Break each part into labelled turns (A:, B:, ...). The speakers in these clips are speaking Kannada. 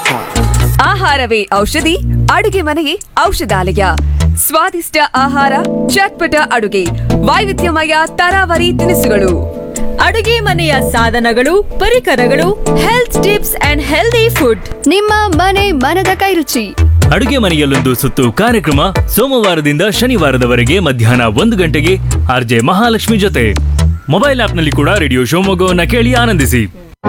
A: ಆಹಾರವೇ ಔಷಧಿ ಅಡುಗೆ ಮನೆಯೇ ಔಷಧಾಲಯ ಸ್ವಾದಿಷ್ಟ ಆಹಾರ ಚಟ್ಪಟ ಅಡುಗೆ ವೈವಿಧ್ಯಮಯ ತರಾವರಿ ತಿನಿಸುಗಳು
B: ಅಡುಗೆ ಮನೆಯ ಸಾಧನಗಳು ಪರಿಕರಗಳು health tips and healthy food
C: ನಿಮ್ಮ ಮನೆ ಮನದ ಕೈರುಚಿ
D: ಅಡುಗೆ ಮನೆಯಲ್ಲೊಂದು ಸುತ್ತು ಕಾರ್ಯಕ್ರಮ ಸೋಮವಾರದಿಂದ ಶನಿವಾರದವರೆಗೆ ಮಧ್ಯಾಹ್ನ ಒಂದು ಗಂಟೆಗೆ ಆರ್ಜೆ ಮಹಾಲಕ್ಷ್ಮಿ ಜೊತೆ ಮೊಬೈಲ್ ಆಪ್ನಲ್ಲಿ ಕೂಡ ರೇಡಿಯೋ ಶಿವಮೊಗ್ಗವನ್ನ ಕೇಳಿ ಆನಂದಿಸಿ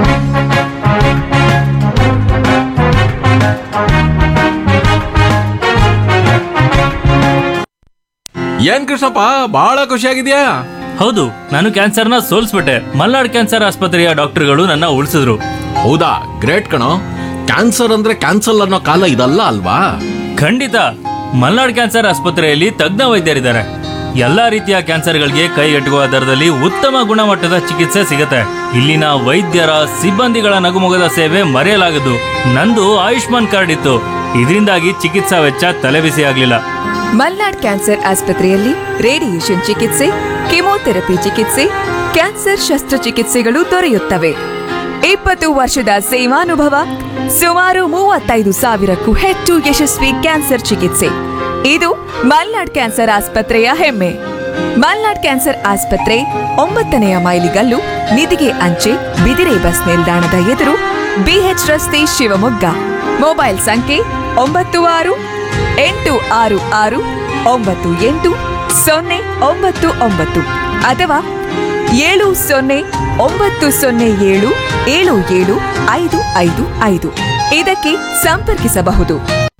E: ಏನ್ ಕೃಷ್ಣಪ್ಪ ಬಹಳ ಖುಷಿಯಾಗಿದ್ಯಾ
D: ಹೌದು ನಾನು ಕ್ಯಾನ್ಸರ್ನ ಸೋಲ್ಸ್ಬಿಟ್ಟೆ ಮಲ್ನಾಡ್ ಕ್ಯಾನ್ಸರ್ ಆಸ್ಪತ್ರೆಯ ಡಾಕ್ಟರ್ಗಳು ನನ್ನ ಉಳಿಸಿದ್ರು
E: ಹೌದಾ ಗ್ರೇಟ್ ಕಣೋ ಕ್ಯಾನ್ಸರ್ ಅಂದ್ರೆ ಕ್ಯಾನ್ಸಲ್ ಅನ್ನೋ ಕಾಲ ಇದಲ್ಲ ಅಲ್ವಾ
D: ಖಂಡಿತ ಮಲ್ನಾಡ್ ಕ್ಯಾನ್ಸರ್ ಆಸ್ಪತ್ರೆಯಲ್ಲಿ ತಜ್ಞ ವೈದ್ಯರಿದ್ದಾರೆ ಎಲ್ಲಾ ರೀತಿಯ ಕ್ಯಾನ್ಸರ್ಗಳಿಗೆ ಕೈಗೆಟುಕುವ ದರದಲ್ಲಿ ಉತ್ತಮ ಗುಣಮಟ್ಟದ ಚಿಕಿತ್ಸೆ ಸಿಗುತ್ತೆ ಇಲ್ಲಿನ ವೈದ್ಯರ ಸಿಬ್ಬಂದಿಗಳ ನಗುಮೊಗದ ಸೇವೆ ಮರೆಯಲಾಗದು ನಂದು ಆಯುಷ್ಮಾನ್ ಕಾರ್ಡ್ ಇತ್ತು ಇದರಿಂದಾಗಿ ಚಿಕಿತ್ಸಾ ವೆಚ್ಚ ತಲೆಬಿಸಿ ಆಗ್ಲಿಲ್ಲ
A: ಮಲ್ನಾಡ್ ಕ್ಯಾನ್ಸರ್ ಆಸ್ಪತ್ರೆಯಲ್ಲಿ ರೇಡಿಯೇಷನ್ ಚಿಕಿತ್ಸೆ ಕೆಮೊಥೆರಪಿ ಚಿಕಿತ್ಸೆ ಕ್ಯಾನ್ಸರ್ ಶಸ್ತ್ರಚಿಕಿತ್ಸೆಗಳು ದೊರೆಯುತ್ತವೆ ಇಪ್ಪತ್ತು ವರ್ಷದ ಸೇವಾನುಭವ ಸುಮಾರು ಮೂವತ್ತೈದು ಸಾವಿರಕ್ಕೂ ಹೆಚ್ಚು ಯಶಸ್ವಿ ಕ್ಯಾನ್ಸರ್ ಚಿಕಿತ್ಸೆ ಇದು ಮಲ್ನಾಡ್ ಕ್ಯಾನ್ಸರ್ ಆಸ್ಪತ್ರೆಯ ಹೆಮ್ಮೆ ಮಲ್ನಾಡ್ ಕ್ಯಾನ್ಸರ್ ಆಸ್ಪತ್ರೆ ಒಂಬತ್ತನೆಯ ಮೈಲಿಗಲ್ಲು ನಿಧಿಗೆ ಅಂಚೆ ಬಿದಿರೆ ಬಸ್ ನಿಲ್ದಾಣದ ಎದುರು ಬಿಎಚ್ ರಸ್ತೆ ಶಿವಮೊಗ್ಗ ಮೊಬೈಲ್ ಸಂಖ್ಯೆ ಒಂಬತ್ತು ಆರು ಎಂಟು ಆರು ಆರು ಒಂಬತ್ತು ಎಂಟು ಸೊನ್ನೆ ಒಂಬತ್ತು ಒಂಬತ್ತು ಅಥವಾ ಏಳು ಸೊನ್ನೆ ಒಂಬತ್ತು ಸೊನ್ನೆ ಏಳು ಏಳು ಏಳು ಐದು ಐದು ಐದು ಇದಕ್ಕೆ ಸಂಪರ್ಕಿಸಬಹುದು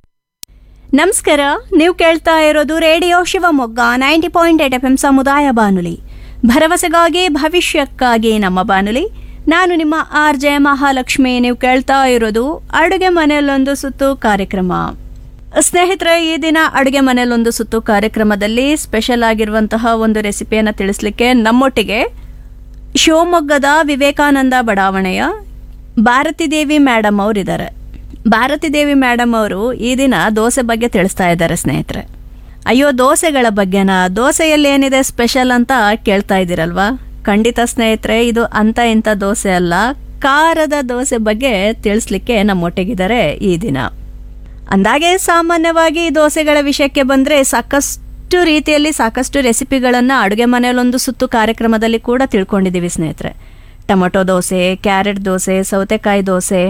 F: ನಮಸ್ಕಾರ ನೀವು ಕೇಳ್ತಾ ಇರೋದು radio Shivamogga ninety point eight F M ಸಮುದಾಯ ಬಾನುಲಿ ಭರವಸೆಗಾಗಿ ಭವಿಷ್ಯಕ್ಕಾಗಿ ನಮ್ಮ ಬಾನುಲಿ ನಾನು ನಿಮ್ಮ ಆರ್ ಜೆ ಮಹಾಲಕ್ಷ್ಮಿ ನೀವು ಕೇಳ್ತಾ ಇರೋದು ಅಡುಗೆ ಮನೆಯಲ್ಲೊಂದು ಸುತ್ತು ಕಾರ್ಯಕ್ರಮ ಸ್ನೇಹಿತರೆ ಈ ದಿನ ಅಡುಗೆ ಮನೆಯಲ್ಲೊಂದು ಸುತ್ತು ಕಾರ್ಯಕ್ರಮದಲ್ಲಿ ಸ್ಪೆಷಲ್ ಆಗಿರುವಂತಹ ಒಂದು ರೆಸಿಪಿಯನ್ನು ತಿಳಿಸ್ಲಿಕ್ಕೆ ನಮ್ಮೊಟ್ಟಿಗೆ ಶಿವಮೊಗ್ಗದ ವಿವೇಕಾನಂದ ಬಡಾವಣೆಯ ಭಾರತಿ ದೇವಿ ಮೇಡಮ್ ಅವರಿದ್ದಾರೆ ಭಾರತಿ ದೇವಿ ಮೇಡಮ್ ಅವರು ಈ ದಿನ ದೋಸೆ ಬಗ್ಗೆ ತಿಳಿಸ್ತಾ ಇದ್ದಾರೆ ಸ್ನೇಹಿತರೆ ಅಯ್ಯೋ ದೋಸೆಗಳ ಬಗ್ಗೆನಾ ದೋಸೆಯಲ್ಲಿ ಏನಿದೆ ಸ್ಪೆಷಲ್ ಅಂತ ಕೇಳ್ತಾ ಇದ್ದೀರಲ್ವಾ ಖಂಡಿತ ಸ್ನೇಹಿತರೆ ಇದು ಅಂತ ಇಂಥ ದೋಸೆ ಅಲ್ಲ ಖಾರದ ದೋಸೆ ಬಗ್ಗೆ ತಿಳಿಸ್ಲಿಕ್ಕೆ ನಮ್ಮೊಟ್ಟಿಗಿದ್ದಾರೆ ಈ ದಿನ ಅಂದಾಗೆ ಸಾಮಾನ್ಯವಾಗಿ ದೋಸೆಗಳ ವಿಷಯಕ್ಕೆ ಬಂದರೆ ಸಾಕಷ್ಟು ರೀತಿಯಲ್ಲಿ ಸಾಕಷ್ಟು ರೆಸಿಪಿಗಳನ್ನು ಅಡುಗೆ ಮನೆಯಲ್ಲೊಂದು ಸುತ್ತು ಕಾರ್ಯಕ್ರಮದಲ್ಲಿ ಕೂಡ ತಿಳ್ಕೊಂಡಿದ್ದೀವಿ ಸ್ನೇಹಿತರೆ ಟೊಮೊಟೊ ದೋಸೆ ಕ್ಯಾರೆಟ್ ದೋಸೆ ಸೌತೆಕಾಯಿ ದೋಸೆ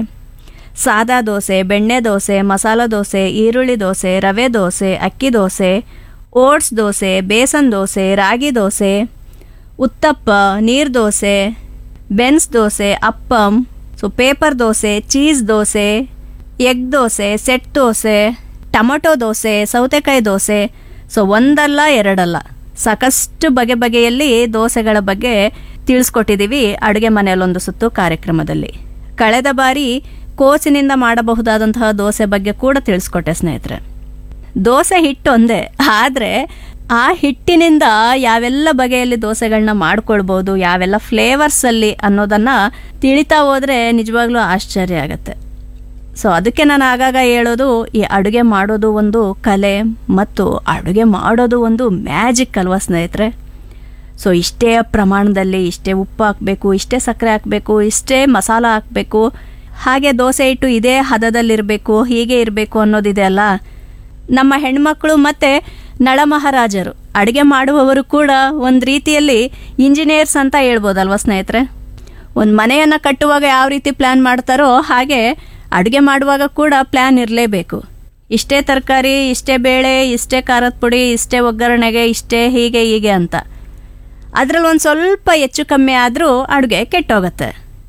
F: ಸಾದಾ ದೋಸೆ ಬೆಣ್ಣೆ ದೋಸೆ ಮಸಾಲ ದೋಸೆ ಈರುಳ್ಳಿ ದೋಸೆ ರವೆ ದೋಸೆ ಅಕ್ಕಿ ದೋಸೆ ಓಟ್ಸ್ ದೋಸೆ ಬೇಸನ್ ದೋಸೆ ರಾಗಿ ದೋಸೆ ಉತ್ತಪ್ಪ ನೀರು ದೋಸೆ ಬೆನ್ಸ್ ದೋಸೆ ಅಪ್ಪಂ ಸೊ paper dosa cheese dosa egg dosa set dosa tomato dosa ಸೌತೆಕಾಯಿ ದೋಸೆ ಸೊ ಒಂದಲ್ಲ ಎರಡಲ್ಲ ಸಾಕಷ್ಟು ಬಗೆ ಬಗೆಯಲ್ಲಿ ದೋಸೆಗಳ ಬಗ್ಗೆ ತಿಳಿಸ್ಕೊಟ್ಟಿದ್ದೀವಿ ಅಡುಗೆ ಮನೆಯಲ್ಲೊಂದು ಸುತ್ತು ಕಾರ್ಯಕ್ರಮದಲ್ಲಿ ಕಳೆದ ಬಾರಿ ಕೋಸಿನಿಂದ ಮಾಡಬಹುದಾದಂತಹ ದೋಸೆ ಬಗ್ಗೆ ಕೂಡ ತಿಳಿಸ್ಕೊಟ್ಟೆ ಸ್ನೇಹಿತರೆ ದೋಸೆ ಹಿಟ್ಟು ಒಂದೇ ಆದರೆ ಆ ಹಿಟ್ಟಿನಿಂದ ಯಾವೆಲ್ಲ ಬಗೆಯಲ್ಲಿ ದೋಸೆಗಳನ್ನ ಮಾಡ್ಕೊಳ್ಬೋದು ಯಾವೆಲ್ಲ ಫ್ಲೇವರ್ಸಲ್ಲಿ ಅನ್ನೋದನ್ನು ತಿಳಿತಾ ಹೋದರೆ ನಿಜವಾಗ್ಲೂ ಆಶ್ಚರ್ಯ ಆಗುತ್ತೆ ಸೊ ಅದಕ್ಕೆ ನಾನು ಆಗಾಗ ಹೇಳೋದು ಈ ಅಡುಗೆ ಮಾಡೋದು ಒಂದು ಕಲೆ ಮತ್ತು ಅಡುಗೆ ಮಾಡೋದು ಒಂದು ಮ್ಯಾಜಿಕ್ ಅಲ್ವಾ ಸ್ನೇಹಿತರೆ ಸೊ ಇಷ್ಟೇ ಪ್ರಮಾಣದಲ್ಲಿ ಇಷ್ಟೇ ಉಪ್ಪು ಹಾಕಬೇಕು ಇಷ್ಟೇ ಸಕ್ಕರೆ ಹಾಕಬೇಕು ಇಷ್ಟೇ ಮಸಾಲ ಹಾಕಬೇಕು ಹಾಗೆ ದೋಸೆ ಹಿಟ್ಟು ಇದೇ ಹದದಲ್ಲಿರಬೇಕು ಹೀಗೆ ಇರಬೇಕು ಅನ್ನೋದಿದೆ ಅಲ್ಲ ನಮ್ಮ ಹೆಣ್ಮಕ್ಳು ಮತ್ತು ನಳಮಹಾರಾಜರು ಅಡುಗೆ ಮಾಡುವವರು ಕೂಡ ಒಂದು ರೀತಿಯಲ್ಲಿ ಇಂಜಿನಿಯರ್ಸ್ ಅಂತ ಹೇಳ್ಬೋದಲ್ವ ಸ್ನೇಹಿತರೆ ಒಂದು ಮನೆಯನ್ನು ಕಟ್ಟುವಾಗ ಯಾವ ರೀತಿ ಪ್ಲ್ಯಾನ್ ಮಾಡ್ತಾರೋ ಹಾಗೆ ಅಡುಗೆ ಮಾಡುವಾಗ ಕೂಡ ಪ್ಲ್ಯಾನ್ ಇರಲೇಬೇಕು ಇಷ್ಟೇ ತರಕಾರಿ ಇಷ್ಟೇ ಬೇಳೆ ಇಷ್ಟೇ ಖಾರದ ಪುಡಿ ಇಷ್ಟೇ ಒಗ್ಗರಣೆಗೆ ಇಷ್ಟೇ ಹೀಗೆ ಹೀಗೆ ಅಂತ ಅದರಲ್ಲಿ ಒಂದು ಸ್ವಲ್ಪ ಹೆಚ್ಚು ಕಮ್ಮಿ ಆದರೂ ಅಡುಗೆ ಕೆಟ್ಟೋಗುತ್ತೆ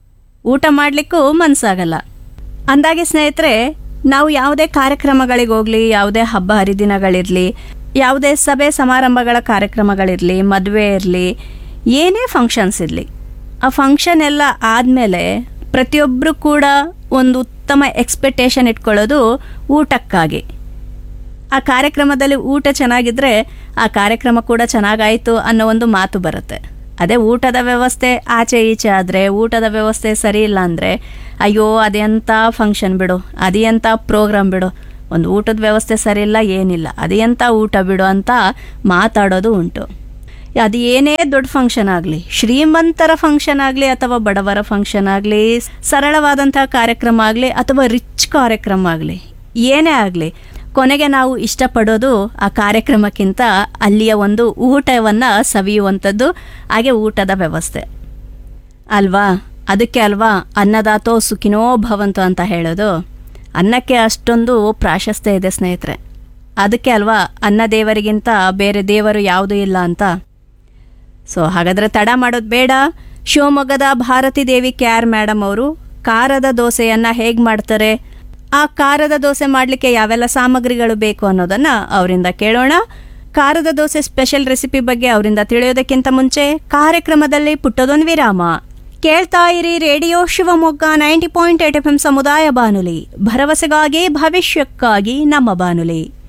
F: ಊಟ ಮಾಡಲಿಕ್ಕೂ ಮನಸ್ಸಾಗಲ್ಲ ಅಂದಾಗೆ ಸ್ನೇಹಿತರೆ ನಾವು ಯಾವುದೇ ಕಾರ್ಯಕ್ರಮಗಳಿಗೆ ಹೋಗಲಿ ಯಾವುದೇ ಹಬ್ಬ ಹರಿದಿನಗಳಿರಲಿ ಯಾವುದೇ ಸಭೆ ಸಮಾರಂಭಗಳ ಕಾರ್ಯಕ್ರಮಗಳಿರಲಿ ಮದುವೆ ಇರಲಿ ಏನೇ ಫಂಕ್ಷನ್ಸ್ ಇರಲಿ ಆ ಫಂಕ್ಷನ್ ಎಲ್ಲ ಆದಮೇಲೆ ಪ್ರತಿಯೊಬ್ಬರು ಕೂಡ ಒಂದು ಉತ್ತಮ ಎಕ್ಸ್ಪೆಕ್ಟೇಷನ್ ಇಟ್ಕೊಳ್ಳೋದು ಊಟಕ್ಕಾಗಿ ಆ ಕಾರ್ಯಕ್ರಮದಲ್ಲಿ ಊಟ ಚೆನ್ನಾಗಿದ್ರೆ ಆ ಕಾರ್ಯಕ್ರಮ ಕೂಡ ಚೆನ್ನಾಗಾಯಿತು ಅನ್ನೋ ಒಂದು ಮಾತು ಬರುತ್ತೆ ಅದೇ ಊಟದ ವ್ಯವಸ್ಥೆ ಆಚೆ ಈಚೆ ಆದರೆ ಊಟದ ವ್ಯವಸ್ಥೆ ಸರಿ ಇಲ್ಲ ಅಂದರೆ ಅಯ್ಯೋ ಅದೆಂಥ ಫಂಕ್ಷನ್ ಬಿಡು ಅದೆಂಥ ಪ್ರೋಗ್ರಾಮ್ ಬಿಡು ಒಂದು ಊಟದ ವ್ಯವಸ್ಥೆ ಸರಿ ಇಲ್ಲ ಏನಿಲ್ಲ ಅದೆಂಥ ಊಟ ಬಿಡು ಅಂತ ಮಾತಾಡೋದು ಉಂಟು ಅದು ಏನೇ ದೊಡ್ಡ ಫಂಕ್ಷನ್ ಆಗಲಿ ಶ್ರೀಮಂತರ ಫಂಕ್ಷನ್ ಆಗಲಿ ಅಥವಾ ಬಡವರ ಫಂಕ್ಷನ್ ಆಗಲಿ ಸರಳವಾದಂತಹ ಕಾರ್ಯಕ್ರಮ ಆಗಲಿ ಅಥವಾ ರಿಚ್ ಕಾರ್ಯಕ್ರಮ ಆಗಲಿ ಏನೇ ಆಗಲಿ ಕೊನೆಗೆ ನಾವು ಇಷ್ಟಪಡೋದು ಆ ಕಾರ್ಯಕ್ರಮಕ್ಕಿಂತ ಅಲ್ಲಿಯ ಒಂದು ಊಟವನ್ನು ಸವಿಯುವಂಥದ್ದು ಹಾಗೆ ಊಟದ ವ್ಯವಸ್ಥೆ ಅಲ್ವಾ ಅದಕ್ಕೆ ಅಲ್ವಾ ಅನ್ನದಾತೋ ಸುಖಿನೋ ಭವಂತು ಅಂತ ಹೇಳೋದು ಅನ್ನಕ್ಕೆ ಅಷ್ಟೊಂದು ಪ್ರಾಶಸ್ತ್ಯ ಇದೆ ಸ್ನೇಹಿತರೆ ಅದಕ್ಕೆ ಅಲ್ವಾ ಅನ್ನ ದೇವರಿಗಿಂತ ಬೇರೆ ದೇವರು ಯಾವುದೂ ಇಲ್ಲ ಅಂತ ಸೊ ಹಾಗಾದರೆ ತಡ ಮಾಡೋದು ಬೇಡ ಶಿವಮೊಗ್ಗದ Bharathi Devi K R madam ಅವರು ಖಾರದ ದೋಸೆಯನ್ನು ಹೇಗೆ ಮಾಡ್ತಾರೆ ಆ ಖಾರದ ದೋಸೆ ಮಾಡಲಿಕ್ಕೆ ಯಾವೆಲ್ಲ ಸಾಮಗ್ರಿಗಳು ಬೇಕು ಅನ್ನೋದನ್ನು ಅವರಿಂದ ಕೇಳೋಣ ಖಾರದ ದೋಸೆ ಸ್ಪೆಷಲ್ ರೆಸಿಪಿ ಬಗ್ಗೆ ಅವರಿಂದ ತಿಳಿಯೋದಕ್ಕಿಂತ ಮುಂಚೆ ಕಾರ್ಯಕ್ರಮದಲ್ಲಿ ಪುಟ್ಟದೊಂದು ವಿರಾಮ ಕೇಳ್ತಾ ಇರಿ radio Shivamogga ninety point eight F M ಸಮುದಾಯ ಬಾನುಲಿ ಭರವಸೆಗಾಗಿ ಭವಿಷ್ಯಕ್ಕಾಗಿ ನಮ್ಮ ಬಾನುಲಿ